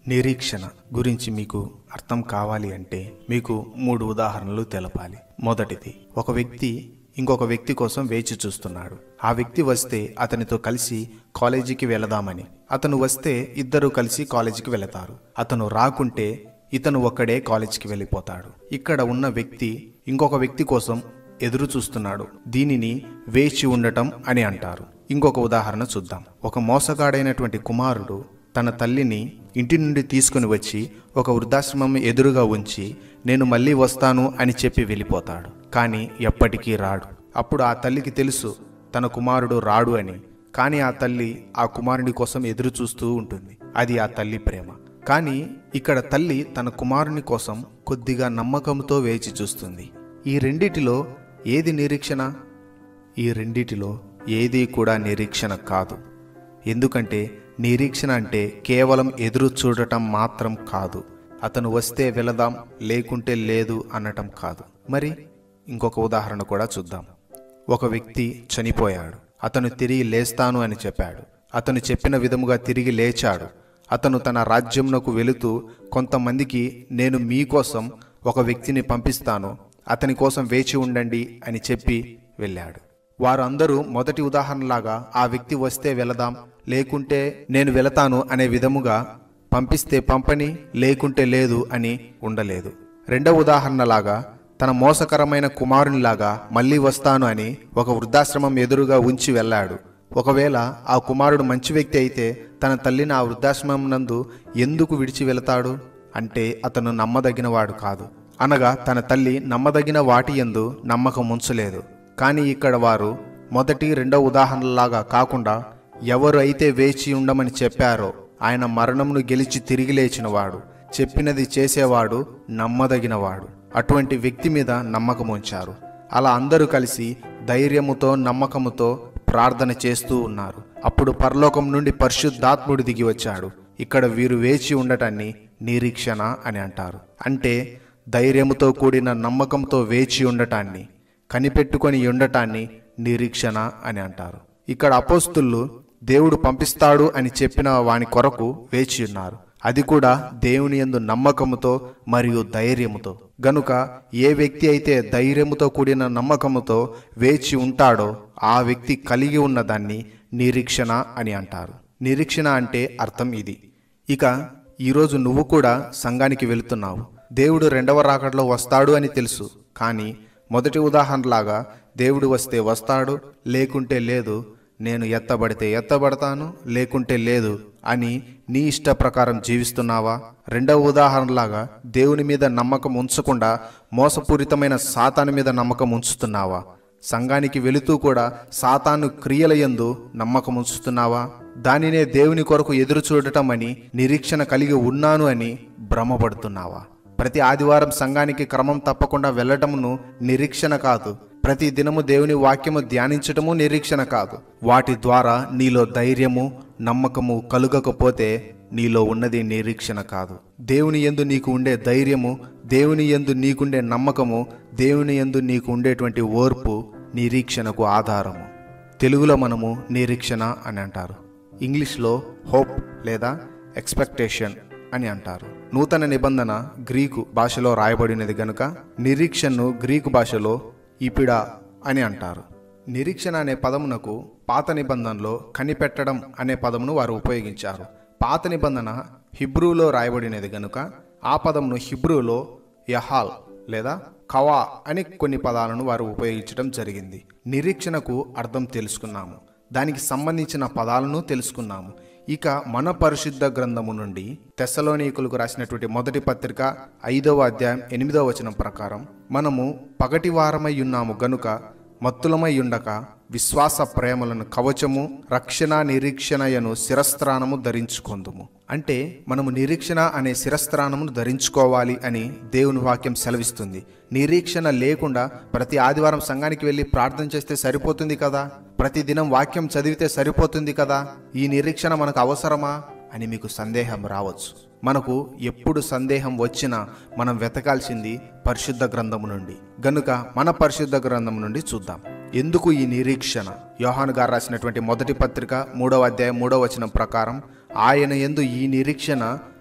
నిరీక్షణ గురించి మీకు అర్థం కావాలి అంటే మీకు మూడు ఉదాహరణలు తెలపాలి మొదటిది ఒక వ్యక్తి ఇంకొక వ్యక్తి కోసం వేచి చూస్తున్నాడు ఆ వ్యక్తి వస్తే అతనితో కలిసి కాలేజీకి వెళదామని అతను వస్తే ఇద్దరు కలిసి కాలేజీకి వెళతారు అతను రాకుంటే ఇతను ఒక్కడే కాలేజీకి వెళ్ళిపోతాడు ఇక్కడ ఉన్న వ్యక్తి ఇంకొక వ్యక్తి కోసం ఎదురు చూస్తున్నాడు దీనిని వేచి ఉండటం అని అంటారు ఇంకొక ఉదాహరణ చూద్దాం ఒక మోసగాడైనటువంటి కుమారుడు తన తల్లిని ఇంటి నుండి తీసుకుని వచ్చి ఒక వృద్ధాశ్రమం ఎదురుగా ఉంచి నేను మళ్ళీ వస్తాను అని చెప్పి వెళ్ళిపోతాడు కానీ ఎప్పటికీ రాడు అప్పుడు ఆ తల్లికి తెలుసు తన కుమారుడు రాడు అని కానీ ఆ తల్లి ఆ కుమారుని కోసం ఎదురు చూస్తూ ఉంటుంది అది ఆ తల్లి ప్రేమ కానీ ఇక్కడ తల్లి తన కుమారుని కోసం కొద్దిగా నమ్మకంతో వేచి చూస్తుంది ఈ రెండిటిలో ఏది నిరీక్షణ ఈ రెండిటిలో ఏదీ కూడా నిరీక్షణ కాదు ఎందుకంటే నిరీక్షణ అంటే కేవలం ఎదురు చూడటం మాత్రం కాదు అతను వస్తే వెళదాం లేకుంటే లేదు అనటం కాదు మరి ఇంకొక ఉదాహరణ కూడా చూద్దాం ఒక వ్యక్తి చనిపోయాడు అతను తిరిగి లేస్తాను అని చెప్పాడు అతను చెప్పిన విధముగా తిరిగి లేచాడు అతను తన రాజ్యమునకు వెళుతూ కొంతమందికి నేను మీకోసం ఒక వ్యక్తిని పంపిస్తాను అతని కోసం వేచి ఉండండి అని చెప్పి వెళ్ళాడు వారు అందరూ మొదటి ఉదాహరణలాగా ఆ వ్యక్తి వస్తే వెళదాం లేకుంటే నేను వెళతాను అనే విధముగా పంపిస్తే పంపని లేకుంటే లేదు అని ఉండలేదు రెండవ ఉదాహరణలాగా తన మోసకరమైన కుమారునిలాగా మళ్ళీ వస్తాను అని ఒక వృద్ధాశ్రమం ఎదురుగా ఉంచి వెళ్ళాడు ఒకవేళ ఆ కుమారుడు మంచి వ్యక్తి అయితే తన తల్లిని ఆ వృద్ధాశ్రమం నందు ఎందుకు విడిచి వెళతాడు అంటే అతను నమ్మదగినవాడు కాదు అనగా తన తల్లి నమ్మదగిన వాటి ఎందు నమ్మకం ఉంచలేదు కానీ ఇక్కడ వారు మొదటి రెండవ ఉదాహరణలాగా కాకుండా ఎవరు అయితే వేచి ఉండమని చెప్పారో ఆయన మరణమును గెలిచి తిరిగి లేచినవాడు చెప్పినది చేసేవాడు నమ్మదగినవాడు అటువంటి వ్యక్తి మీద నమ్మకం ఉంచారు అలా అందరూ కలిసి ధైర్యముతో నమ్మకముతో ప్రార్థన చేస్తూ ఉన్నారు అప్పుడు పరలోకం నుండి పరిశుద్ధాత్ముడు దిగి వచ్చాడు ఇక్కడ వీరు వేచి ఉండటాన్ని నిరీక్షణ అని అంటారు అంటే ధైర్యముతో కూడిన నమ్మకంతో వేచి ఉండటాన్ని కనిపెట్టుకొని ఉండటాన్ని నిరీక్షణ అని అంటారు ఇక్కడ అపోస్తులు దేవుడు పంపిస్తాడు అని చెప్పిన వాని కొరకు వేచి ఉన్నారు అది కూడా దేవుని యందు నమ్మకముతో మరియు ధైర్యముతో గనుక ఏ వ్యక్తి అయితే ధైర్యముతో కూడిన నమ్మకముతో వేచి ఉంటాడో ఆ వ్యక్తి కలిగి ఉన్న దాన్ని నిరీక్షణ అని అంటారు నిరీక్షణ అంటే అర్థం ఇది ఇక ఈరోజు నువ్వు కూడా సంఘానికి వెళుతున్నావు దేవుడు రెండవ రాకడలో వస్తాడు అని తెలుసు కానీ మొదటి ఉదాహరణలాగా దేవుడు వస్తే వస్తాడు లేకుంటే లేదు నేను ఎత్తబడితే ఎత్తబడతాను లేకుంటే లేదు అని నీ ఇష్ట ప్రకారం జీవిస్తున్నావా రెండవ ఉదాహరణలాగా దేవుని మీద నమ్మకం ఉంచకుండా మోసపూరితమైన సాతాను మీద నమ్మకం ఉంచుతున్నావా సంఘానికి వెళుతూ కూడా సాతాను క్రియల యందు నమ్మకం ఉంచుతున్నావా దానినే దేవుని కొరకు ఎదురు చూడటం అని నిరీక్షణ కలిగి ఉన్నాను అని భ్రమపడుతున్నావా ప్రతి ఆదివారం సంఘానికి క్రమం తప్పకుండా వెళ్ళటమును నిరీక్షణ కాదు ప్రతి దినము దేవుని వాక్యము ధ్యానించటము నిరీక్షణ కాదు వాటి ద్వారా నీలో ధైర్యము నమ్మకము కలుగకపోతే నీలో ఉన్నది నిరీక్షణ కాదు దేవుని యందు నీకు ఉండే ధైర్యము దేవుని యందు నీకుండే నమ్మకము దేవుని యందు నీకు ఉండేటువంటి ఓర్పు నిరీక్షణకు ఆధారము తెలుగులో మనము నిరీక్షణ అని అంటారు ఇంగ్లీష్లో హోప్ లేదా ఎక్స్పెక్టేషన్ అని అంటారు నూతన నిబంధన గ్రీకు భాషలో రాయబడినది గనుక నిరీక్షణను గ్రీకు భాషలో ఇపిడా అని అంటారు నిరీక్షణ అనే పదమునకు పాత నిబంధనలో కనిపెట్టడం అనే పదమును వారు ఉపయోగించారు పాత నిబంధన హిబ్రూలో రాయబడినది గనుక ఆ పదమును హిబ్రూలో యహాల్ లేదా కవా అని కొన్ని పదాలను వారు ఉపయోగించడం జరిగింది నిరీక్షణకు అర్థం తెలుసుకున్నాము దానికి సంబంధించిన పదాలను తెలుసుకున్నాము ఇక మన పరిశుద్ధ గ్రంథము నుండి తెస్సలోనికులకు రాసినటువంటి మొదటి పత్రిక ఐదవ అధ్యాయం ఎనిమిదవ వచనం ప్రకారం మనము పగటి వారమై ఉన్నాము గనుక మత్తులమై ఉండక విశ్వాస ప్రేమలను కవచము రక్షణ నిరీక్షణయను శిరస్త్రానము ధరించుకొందుము అంటే మనము నిరీక్షణ అనే శిరస్త్రానమును ధరించుకోవాలి అని దేవుని వాక్యం సెలవిస్తుంది నిరీక్షణ లేకుండా ప్రతి ఆదివారం సంఘానికి వెళ్ళి ప్రార్థన చేస్తే సరిపోతుంది కదా ప్రతి దినం వాక్యం చదివితే సరిపోతుంది కదా ఈ నిరీక్షణ మనకు అవసరమా అని మీకు సందేహం రావచ్చు మనకు ఎప్పుడు సందేహం వచ్చినా మనం వెతకాల్సింది పరిశుద్ధ గ్రంథము నుండి గనుక మన పరిశుద్ధ గ్రంథము నుండి చూద్దాం ఎందుకు ఈ నిరీక్షణ యోహాను గారు రాసినటువంటి మొదటి పత్రిక మూడవ అధ్యాయం మూడవ వచనం ప్రకారం ఆయన ఎందు ఈ నిరీక్షణ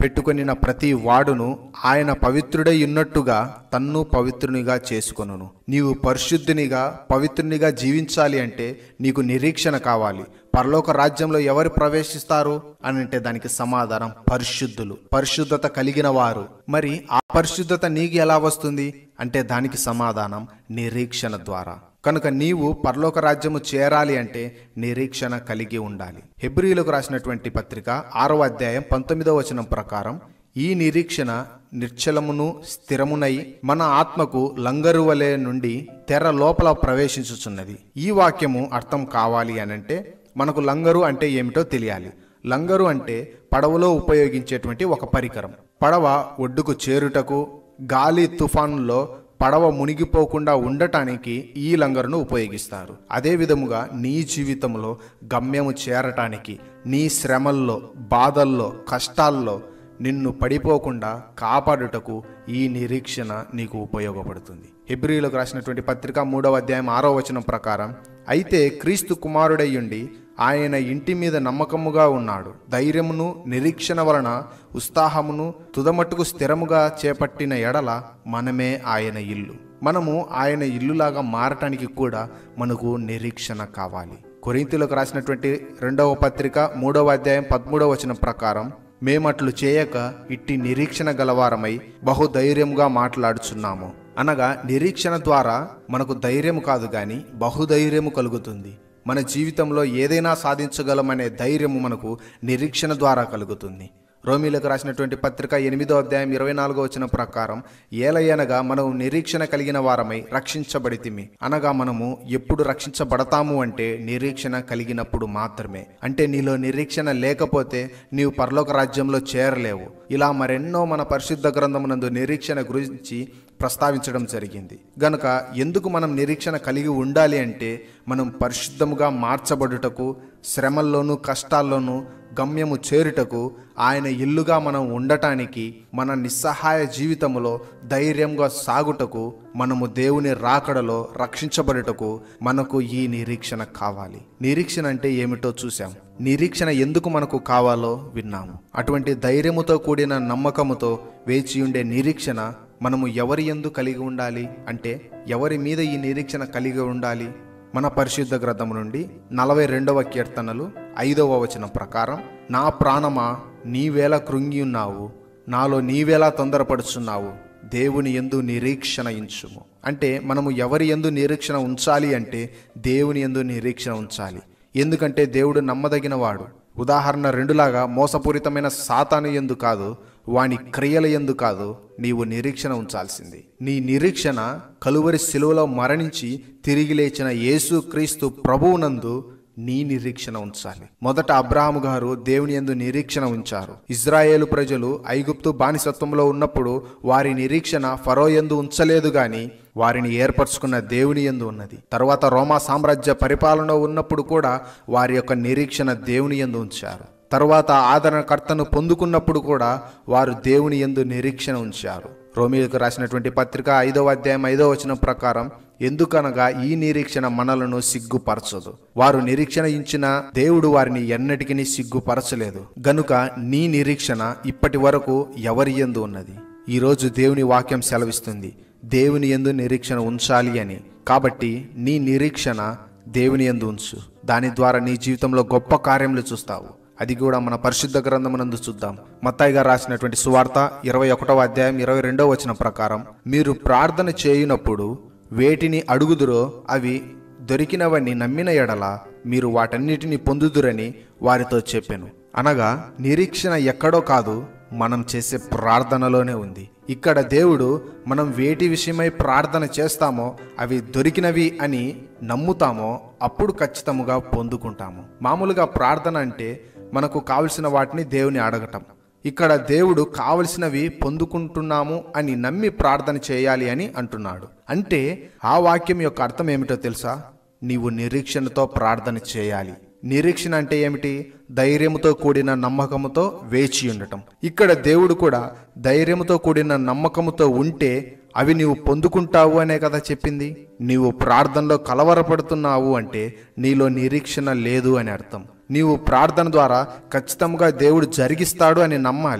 పెట్టుకొనిన ప్రతి వాడును ఆయన పవిత్రుడై ఉన్నట్టుగా తన్ను పవిత్రునిగా చేసుకొనును నీవు పరిశుద్ధునిగా పవిత్రునిగా జీవించాలి అంటే నీకు నిరీక్షణ కావాలి పరలోక రాజ్యంలో ఎవరు ప్రవేశిస్తారు అని అంటే దానికి సమాధానం పరిశుద్ధులు పరిశుద్ధత కలిగిన వారు మరి ఆ పరిశుద్ధత నీకు ఎలా వస్తుంది అంటే దానికి సమాధానం నిరీక్షణ ద్వారా కనుక నీవు పరలోక రాజ్యము చేరాలి అంటే నిరీక్షణ కలిగి ఉండాలి హెబ్రిలకు రాసినటువంటి పత్రిక ఆరో అధ్యాయం పంతొమ్మిదవ వచనం ప్రకారం ఈ నిరీక్షణ నిర్చలమును స్థిరమునై మన ఆత్మకు లంగరు వలె నుండి తెర లోపల ప్రవేశించుచున్నది ఈ వాక్యము అర్థం కావాలి అనంటే మనకు లంగరు అంటే ఏమిటో తెలియాలి లంగరు అంటే పడవలో ఉపయోగించేటువంటి ఒక పరికరం పడవ ఒడ్డుకు చేరుటకు గాలి తుఫానులో పడవ మునిగిపోకుండా ఉండటానికి ఈ లంగరును ఉపయోగిస్తారు అదే విధముగా నీ జీవితంలో గమ్యము చేరటానికి నీ శ్రమల్లో బాధల్లో కష్టాల్లో నిన్ను పడిపోకుండా కాపాడుటకు ఈ నిరీక్షణ నీకు ఉపయోగపడుతుంది హెబ్రిలకు రాసినటువంటి పత్రిక మూడవ అధ్యాయం ఆరో వచనం ప్రకారం అయితే క్రీస్తు కుమారుడయ్యుండి ఆయన ఇంటి మీద నమ్మకముగా ఉన్నాడు ధైర్యమును నిరీక్షణ వలన ఉత్సాహమును తుదమట్టుకు స్థిరముగా చేపట్టిన ఎడల మనమే ఆయన ఇల్లు మనము ఆయన ఇల్లులాగా మారటానికి కూడా మనకు నిరీక్షణ కావాలి కొరింతలకు రాసినటువంటి రెండవ పత్రిక మూడవ అధ్యాయం పదమూడవ వచనం ప్రకారం మేమట్లు చేయక ఇట్టి నిరీక్షణ గలవారమై బహుధైర్యముగా మాట్లాడుచున్నాము అనగా నిరీక్షణ ద్వారా మనకు ధైర్యము కాదు గాని బహుధైర్యము కలుగుతుంది మన జీవితంలో ఏదైనా సాధించగలమనే ధైర్యము మనకు నిరీక్షణ ద్వారా కలుగుతుంది రోమిలకు రాసినటువంటి పత్రిక ఎనిమిదో అధ్యాయం ఇరవై నాలుగో వచ్చిన ప్రకారం ఏలయనగా మనం నిరీక్షణ కలిగిన వారమై రక్షించబడితిమి అనగా మనము ఎప్పుడు రక్షించబడతాము అంటే నిరీక్షణ కలిగినప్పుడు మాత్రమే అంటే నీలో నిరీక్షణ లేకపోతే నీవు పరలోక రాజ్యంలో చేరలేవు ఇలా మరెన్నో మన పరిశుద్ధ గ్రంథమునందు నిరీక్షణ గురించి ప్రస్తావించడం జరిగింది గనుక ఎందుకు మనం నిరీక్షణ కలిగి ఉండాలి అంటే మనం పరిశుద్ధముగా మార్చబడుటకు శ్రమల్లోనూ కష్టాల్లోనూ గమ్యము చేరుటకు ఆయన ఇల్లుగా మనం ఉండటానికి మన నిస్సహాయ జీవితములో ధైర్యంగా సాగుటకు మనము దేవుని రాకడలో రక్షించబడుటకు మనకు ఈ నిరీక్షణ కావాలి నిరీక్షణ అంటే ఏమిటో చూసాం నిరీక్షణ ఎందుకు మనకు కావాలో విన్నాము అటువంటి ధైర్యముతో కూడిన నమ్మకముతో వేచి ఉండే నిరీక్షణ మనము ఎవరి ఎందు కలిగి ఉండాలి అంటే ఎవరి మీద ఈ నిరీక్షణ కలిగి ఉండాలి మన పరిశుద్ధ గ్రంథము నుండి నలభై రెండవ కీర్తనలు ఐదవ వచనం ప్రకారం నా ప్రాణమా నీవేళ కృంగి ఉన్నావు నాలో నీవేలా తొందరపడుచున్నావు దేవుని ఎందు నిరీక్షణ ఇంచుము అంటే మనము ఎవరి ఎందు నిరీక్షణ ఉంచాలి అంటే దేవుని ఎందు నిరీక్షణ ఉంచాలి ఎందుకంటే దేవుడు నమ్మదగిన వాడు ఉదాహరణ రెండులాగా మోసపూరితమైన సాతాను ఎందు కాదు వాని క్రియల ఎందు కాదు నీవు నిరీక్షణ ఉంచాల్సింది నీ నిరీక్షణ కలువరి శిలువలో మరణించి తిరిగి లేచిన యేసు క్రీస్తు ప్రభువునందు నీ నిరీక్షణ ఉంచాలి మొదట అబ్రాహాము గారు దేవుని యందు నిరీక్షణ ఉంచారు ఇజ్రాయేలు ప్రజలు ఐగుప్తు బానిసత్వంలో ఉన్నప్పుడు వారి నిరీక్షణ ఫరో యందు ఉంచలేదు గాని వారిని ఏర్పరచుకున్న దేవుని యందు ఉన్నది తర్వాత రోమా సామ్రాజ్య పరిపాలన ఉన్నప్పుడు కూడా వారి యొక్క నిరీక్షణ దేవుని యందు ఉంచారు తరువాత ఆదరణకర్తను పొందుకున్నప్పుడు కూడా వారు దేవుని యందు నిరీక్షణ ఉంచారు రోమిలకు రాసినటువంటి పత్రిక ఐదవ అధ్యాయం ఐదవ వచనం ప్రకారం ఎందుకనగా ఈ నిరీక్షణ మనలను సిగ్గుపరచదు వారు నిరీక్షణ ఇచ్చిన దేవుడు వారిని ఎన్నటికీ సిగ్గుపరచలేదు గనుక నీ నిరీక్షణ ఇప్పటి వరకు ఎవరి ఎందు ఉన్నది ఈరోజు దేవుని వాక్యం సెలవిస్తుంది దేవుని ఎందు నిరీక్షణ ఉంచాలి అని కాబట్టి నీ నిరీక్షణ దేవుని ఎందు ఉంచు దాని ద్వారా నీ జీవితంలో గొప్ప కార్యములు చూస్తావు అది కూడా మన పరిశుద్ధ గ్రంథమునందు చూద్దాం మత్తాయి గారు రాసినటువంటి సువార్త ఇరవై ఒకటవ అధ్యాయం ఇరవై రెండవ వచనం ప్రకారం మీరు ప్రార్థన చేయునప్పుడు వేటిని అడుగుదురో అవి దొరికినవని నమ్మిన ఎడల మీరు వాటన్నిటిని పొందుదురని వారితో చెప్పాను అనగా నిరీక్షణ ఎక్కడో కాదు మనం చేసే ప్రార్థనలోనే ఉంది ఇక్కడ దేవుడు మనం వేటి విషయమై ప్రార్థన చేస్తామో అవి దొరికినవి అని నమ్ముతామో అప్పుడు ఖచ్చితముగా పొందుకుంటాము మామూలుగా ప్రార్థన అంటే మనకు కావలసిన వాటిని దేవుని అడగటం ఇక్కడ దేవుడు కావలసినవి పొందుకుంటున్నాము అని నమ్మి ప్రార్థన చేయాలి అని అంటున్నాడు అంటే ఆ వాక్యం యొక్క అర్థం ఏమిటో తెలుసా నీవు నిరీక్షణతో ప్రార్థన చేయాలి నిరీక్షణ అంటే ఏమిటి ధైర్యముతో కూడిన నమ్మకముతో వేచి ఉండటం ఇక్కడ దేవుడు కూడా ధైర్యముతో కూడిన నమ్మకముతో ఉంటే అవి నీవు పొందుకుంటావు అనే కదా చెప్పింది నీవు ప్రార్థనలో కలవరపడుతున్నావు అంటే నీలో నిరీక్షణ లేదు అని అర్థం నీవు ప్రార్థన ద్వారా ఖచ్చితంగా దేవుడు జరిగిస్తాడు అని నమ్మాలి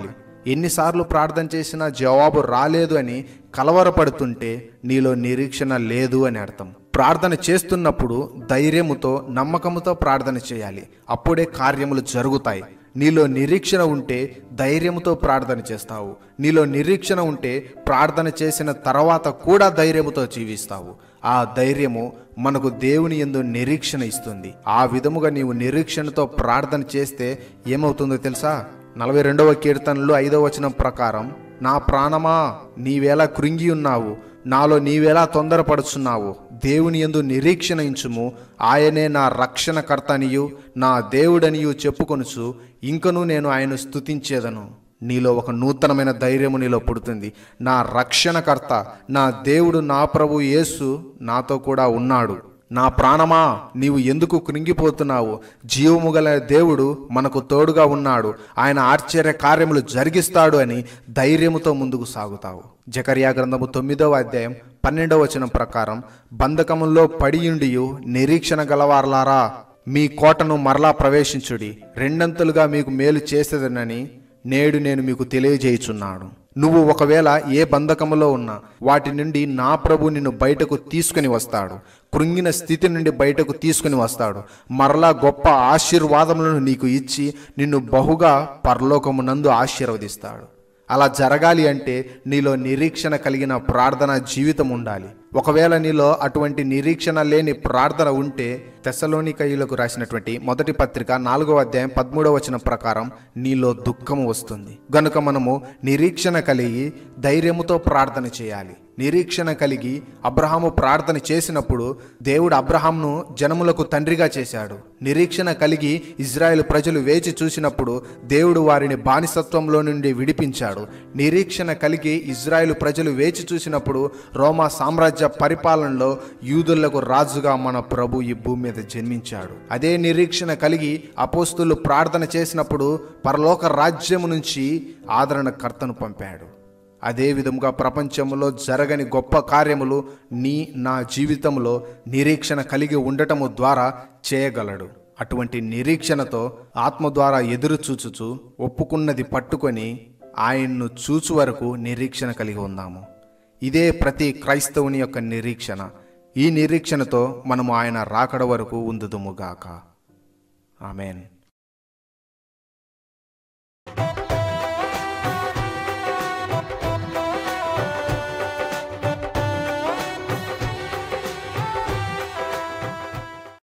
ఎన్నిసార్లు ప్రార్థన చేసినా జవాబు రాలేదు అని కలవరపడుతుంటే నీలో నిరీక్షణ లేదు అని అర్థం ప్రార్థన చేస్తున్నప్పుడు ధైర్యముతో నమ్మకముతో ప్రార్థన చేయాలి అప్పుడే కార్యములు జరుగుతాయి నీలో నిరీక్షణ ఉంటే ధైర్యముతో ప్రార్థన చేస్తావు నీలో నిరీక్షణ ఉంటే ప్రార్థన చేసిన తర్వాత కూడా ధైర్యముతో జీవిస్తావు ఆ ధైర్యము మనకు దేవుని ఎందు నిరీక్షణ ఇస్తుంది ఆ విధముగా నీవు నిరీక్షణతో ప్రార్థన చేస్తే ఏమవుతుందో తెలుసా నలభై రెండవ కీర్తనలు ఐదవ వచనం ప్రకారం నా ప్రాణమా నీవేలా కృంగి ఉన్నావు నాలో నీవేలా తొందరపడుచున్నావు దేవుని యందు నిరీక్షణ ఇంచుము ఆయనే నా రక్షణకర్త అనియు నా దేవుడనియు చెప్పుకొనుచు ఇంకను నేను ఆయన స్తుతించేదను నీలో ఒక నూతనమైన ధైర్యము నీలో పుడుతుంది నా రక్షణకర్త నా దేవుడు నా ప్రభు యేసు నాతో కూడా ఉన్నాడు నా ప్రాణమా నీవు ఎందుకు కృంగిపోతున్నావు జీవము గల దేవుడు మనకు తోడుగా ఉన్నాడు ఆయన ఆశ్చర్య కార్యములు జరిగిస్తాడు అని ధైర్యముతో ముందుకు సాగుతావు జకర్యా గ్రంథము తొమ్మిదవ అధ్యాయం పన్నెండవ వచనం ప్రకారం బంధకముల్లో పడియుండియు నిరీక్షణ గలవారలారా మీ కోటను మరలా ప్రవేశించుడి రెండంతలుగా మీకు మేలు చేసేదనని నేడు నేను మీకు తెలియజేయుచున్నాను నువ్వు ఒకవేళ ఏ బంధకములో ఉన్నా వాటి నుండి నా ప్రభు నిన్ను బయటకు తీసుకుని వస్తాడు కృంగిన స్థితి నుండి బయటకు తీసుకుని వస్తాడు మరలా గొప్ప ఆశీర్వాదములను నీకు ఇచ్చి నిన్ను బహుగా పరలోకమునందు ఆశీర్వదిస్తాడు అలా జరగాలి అంటే నీలో నిరీక్షణ కలిగిన ప్రార్థన జీవితం ఉండాలి ఒకవేళ నీలో అటువంటి నిరీక్షణ లేని ప్రార్థన ఉంటే తెసలోనికయులకు రాసినటువంటి మొదటి పత్రిక నాలుగవ అధ్యాయం పదమూడవ వచనం ప్రకారం నీలో దుఃఖము వస్తుంది గనుక మనము నిరీక్షణ కలిగి ధైర్యముతో ప్రార్థన చేయాలి నిరీక్షణ కలిగి అబ్రహాము ప్రార్థన చేసినప్పుడు దేవుడు అబ్రహాంను జనములకు తండ్రిగా చేశాడు నిరీక్షణ కలిగి ఇజ్రాయెల్ ప్రజలు వేచి చూసినప్పుడు దేవుడు వారిని బానిసత్వంలో నుండి విడిపించాడు నిరీక్షణ కలిగి ఇజ్రాయెల్ ప్రజలు వేచి చూసినప్పుడు రోమా సామ్రాజ్య పరిపాలనలో యూదులకు రాజుగా మన ప్రభు ఈ భూమి మీద జన్మించాడు అదే నిరీక్షణ కలిగి అపోస్తులు ప్రార్థన చేసినప్పుడు పరలోక రాజ్యము నుంచి ఆదరణకర్తను పంపాడు అదే విధముగా ప్రపంచంలో జరగని గొప్ప కార్యములు నీ నా జీవితంలో నిరీక్షణ కలిగి ఉండటము ద్వారా చేయగలడు అటువంటి నిరీక్షణతో ఆత్మ ద్వారా ఎదురు చూచుచు ఒప్పుకున్నది పట్టుకొని ఆయన్ను చూచు వరకు నిరీక్షణ కలిగి ఉందాము ఇదే ప్రతి క్రైస్తవుని యొక్క నిరీక్షణ ఈ నిరీక్షణతో మనము ఆయన రాకడ వరకు ఉందుదుముగాక ఆమెన్